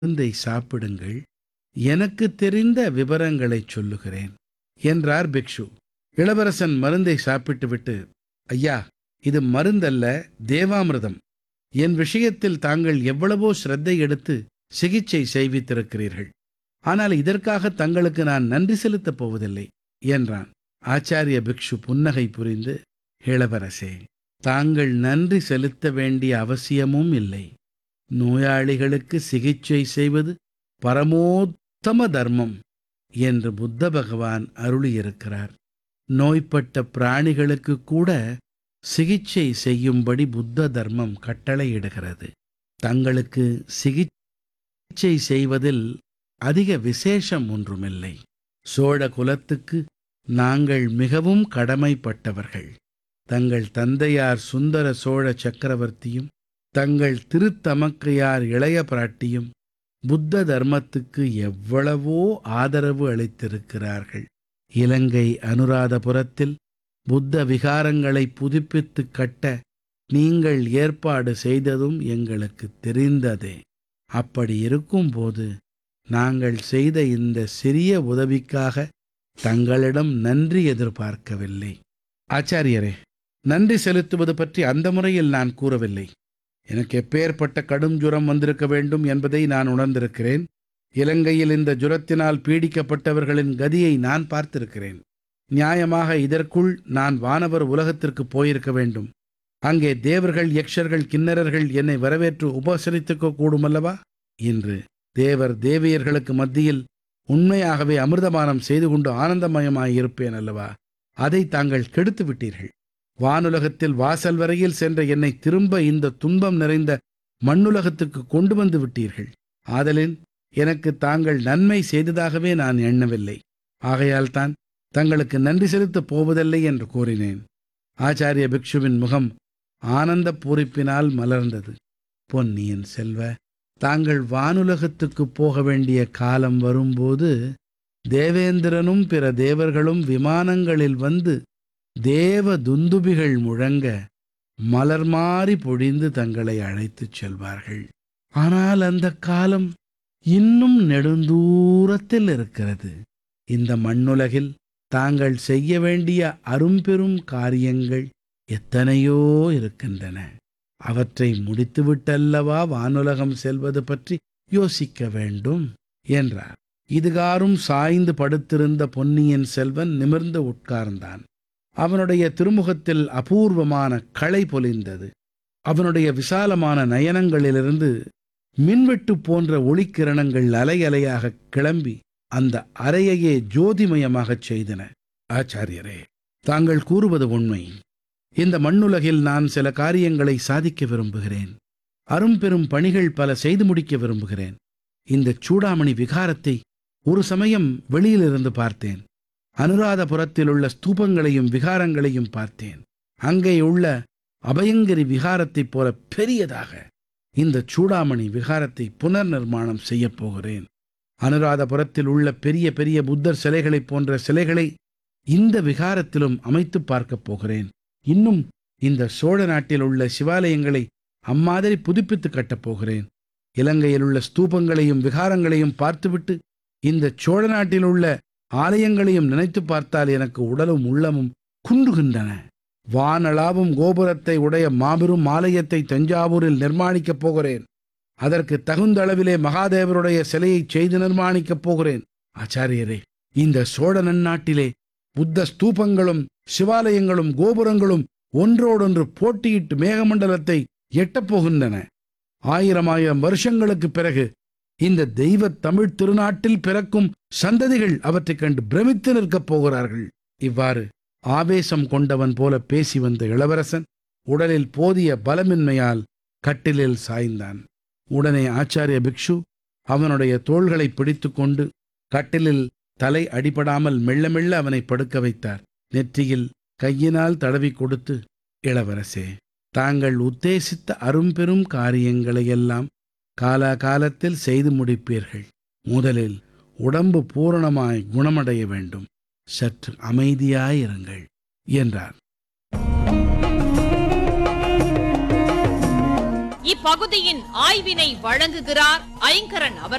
மருந்தை சாப்பிடுங்கள் எனக்கு தெரிந்த விவரங்களைச் சொல்லுகிறேன் என்றார் பிக்ஷு இளவரசன் மருந்தை சாப்பிட்டுவிட்டு ஐயா இது மருந்தல்ல தேவாமிர்தம் என் விஷயத்தில் தாங்கள் எவ்வளவோ சிரத்தை எடுத்து சிகிச்சை செய்வித்திருக்கிறீர்கள் ஆனால் இதற்காக தங்களுக்கு நான் நன்றி செலுத்தப் போவதில்லை என்றான் ஆச்சாரிய பிக்ஷு புன்னகை புரிந்து இளவரசே தாங்கள் நன்றி செலுத்த வேண்டிய அவசியமும் இல்லை நோயாளிகளுக்கு சிகிச்சை செய்வது பரமோத்தம தர்மம் என்று புத்த பகவான் அருளியிருக்கிறார் நோய்பட்ட பிராணிகளுக்கு கூட சிகிச்சை செய்யும்படி புத்த தர்மம் கட்டளையிடுகிறது தங்களுக்கு சிகிச்சை செய்வதில் அதிக விசேஷம் ஒன்றுமில்லை சோழ குலத்துக்கு நாங்கள் மிகவும் கடமைப்பட்டவர்கள் தங்கள் தந்தையார் சுந்தர சோழ சக்கரவர்த்தியும் தங்கள் திருத்தமக்கையார் இளைய பிராட்டியும் புத்த தர்மத்துக்கு எவ்வளவோ ஆதரவு அளித்திருக்கிறார்கள் இலங்கை அனுராதபுரத்தில் புத்த விகாரங்களை புதுப்பித்து கட்ட நீங்கள் ஏற்பாடு செய்ததும் எங்களுக்கு தெரிந்ததே அப்படி இருக்கும்போது நாங்கள் செய்த இந்த சிறிய உதவிக்காக தங்களிடம் நன்றி எதிர்பார்க்கவில்லை ஆச்சாரியரே நன்றி செலுத்துவது பற்றி அந்த முறையில் நான் கூறவில்லை எனக்கு எப்பேற்பட்ட கடும் ஜுரம் வந்திருக்க வேண்டும் என்பதை நான் உணர்ந்திருக்கிறேன் இலங்கையில் இந்த ஜுரத்தினால் பீடிக்கப்பட்டவர்களின் கதியை நான் பார்த்திருக்கிறேன் நியாயமாக இதற்குள் நான் வானவர் உலகத்திற்கு போயிருக்க வேண்டும் அங்கே தேவர்கள் யக்ஷர்கள் கிண்ணறர்கள் என்னை வரவேற்று உபசரித்துக்க கூடுமல்லவா இன்று தேவர் தேவியர்களுக்கு மத்தியில் உண்மையாகவே அமிர்தபானம் செய்து கொண்டு ஆனந்தமயமாயிருப்பேன் அல்லவா அதை தாங்கள் கெடுத்து விட்டீர்கள் வானுலகத்தில் வாசல் வரையில் சென்ற என்னை திரும்ப இந்த துன்பம் நிறைந்த மண்ணுலகத்துக்கு கொண்டு வந்து விட்டீர்கள் ஆதலின் எனக்கு தாங்கள் நன்மை செய்ததாகவே நான் எண்ணவில்லை ஆகையால் தான் தங்களுக்கு நன்றி செலுத்தப் போவதில்லை என்று கூறினேன் ஆச்சாரிய பிக்ஷுவின் முகம் ஆனந்த பூரிப்பினால் மலர்ந்தது பொன்னியின் செல்வ தாங்கள் வானுலகத்துக்கு போக வேண்டிய காலம் வரும்போது தேவேந்திரனும் பிற தேவர்களும் விமானங்களில் வந்து தேவ துந்துபிகள் முழங்க மலர் மாறி பொழிந்து தங்களை அழைத்துச் செல்வார்கள் ஆனால் அந்த காலம் இன்னும் நெடுந்தூரத்தில் இருக்கிறது இந்த மண்ணுலகில் தாங்கள் செய்ய வேண்டிய அரும்பெரும் காரியங்கள் எத்தனையோ இருக்கின்றன அவற்றை முடித்துவிட்டல்லவா வானுலகம் செல்வது பற்றி யோசிக்க வேண்டும் என்றார் இதுகாரும் சாய்ந்து படுத்திருந்த பொன்னியின் செல்வன் நிமிர்ந்து உட்கார்ந்தான் அவனுடைய திருமுகத்தில் அபூர்வமான களை பொலிந்தது அவனுடைய விசாலமான நயனங்களிலிருந்து மின்வெட்டு போன்ற ஒளிக்கிரணங்கள் அலை அலையாக கிளம்பி அந்த அறையையே ஜோதிமயமாகச் செய்தன ஆச்சாரியரே தாங்கள் கூறுவது உண்மை இந்த மண்ணுலகில் நான் சில காரியங்களை சாதிக்க விரும்புகிறேன் அரும்பெரும் பணிகள் பல செய்து முடிக்க விரும்புகிறேன் இந்த சூடாமணி விகாரத்தை ஒரு சமயம் வெளியிலிருந்து பார்த்தேன் அனுராதபுரத்தில் உள்ள ஸ்தூபங்களையும் விகாரங்களையும் பார்த்தேன் அங்கே உள்ள அபயங்கிரி விகாரத்தைப் போல பெரியதாக இந்த சூடாமணி விகாரத்தை புனர் நிர்மாணம் செய்யப் போகிறேன் அனுராதபுரத்தில் உள்ள பெரிய பெரிய புத்தர் சிலைகளைப் போன்ற சிலைகளை இந்த விகாரத்திலும் அமைத்து பார்க்கப் போகிறேன் இன்னும் இந்த சோழ நாட்டில் உள்ள சிவாலயங்களை அம்மாதிரி புதுப்பித்து கட்டப் போகிறேன் இலங்கையில் உள்ள ஸ்தூபங்களையும் விகாரங்களையும் பார்த்துவிட்டு இந்த சோழ நாட்டில் உள்ள ஆலயங்களையும் நினைத்து பார்த்தால் எனக்கு உடலும் உள்ளமும் குன்றுகின்றன வானளாவும் கோபுரத்தை உடைய மாபெரும் ஆலயத்தை தஞ்சாவூரில் நிர்மாணிக்கப் போகிறேன் அதற்கு தகுந்த அளவிலே மகாதேவருடைய சிலையை செய்து நிர்மாணிக்கப் போகிறேன் ஆச்சாரியரே இந்த சோழ நன்னாட்டிலே புத்த ஸ்தூபங்களும் சிவாலயங்களும் கோபுரங்களும் ஒன்றோடொன்று போட்டியிட்டு மேகமண்டலத்தை எட்டப் போகின்றன ஆயிரம் ஆயிரம் வருஷங்களுக்குப் பிறகு இந்த தெய்வ தமிழ் திருநாட்டில் பிறக்கும் சந்ததிகள் அவற்றைக் கண்டு பிரமித்து நிற்கப் போகிறார்கள் இவ்வாறு ஆவேசம் கொண்டவன் போல பேசி வந்த இளவரசன் உடலில் போதிய பலமின்மையால் கட்டிலில் சாய்ந்தான் உடனே ஆச்சாரிய பிக்ஷு அவனுடைய தோள்களை பிடித்துக்கொண்டு கட்டிலில் தலை அடிபடாமல் மெல்ல மெல்ல அவனை படுக்க வைத்தார் நெற்றியில் கையினால் தடவி கொடுத்து இளவரசே தாங்கள் உத்தேசித்த அரும்பெரும் காரியங்களையெல்லாம் காலாகாலத்தில் செய்து முடிப்பீர்கள் முதலில் உடம்பு பூரணமாய் குணமடைய வேண்டும் சற்று அமைதியாயிருங்கள் என்றார் இப்பகுதியின் ஆய்வினை வழங்குகிறார் ஐங்கரன் அவர்கள்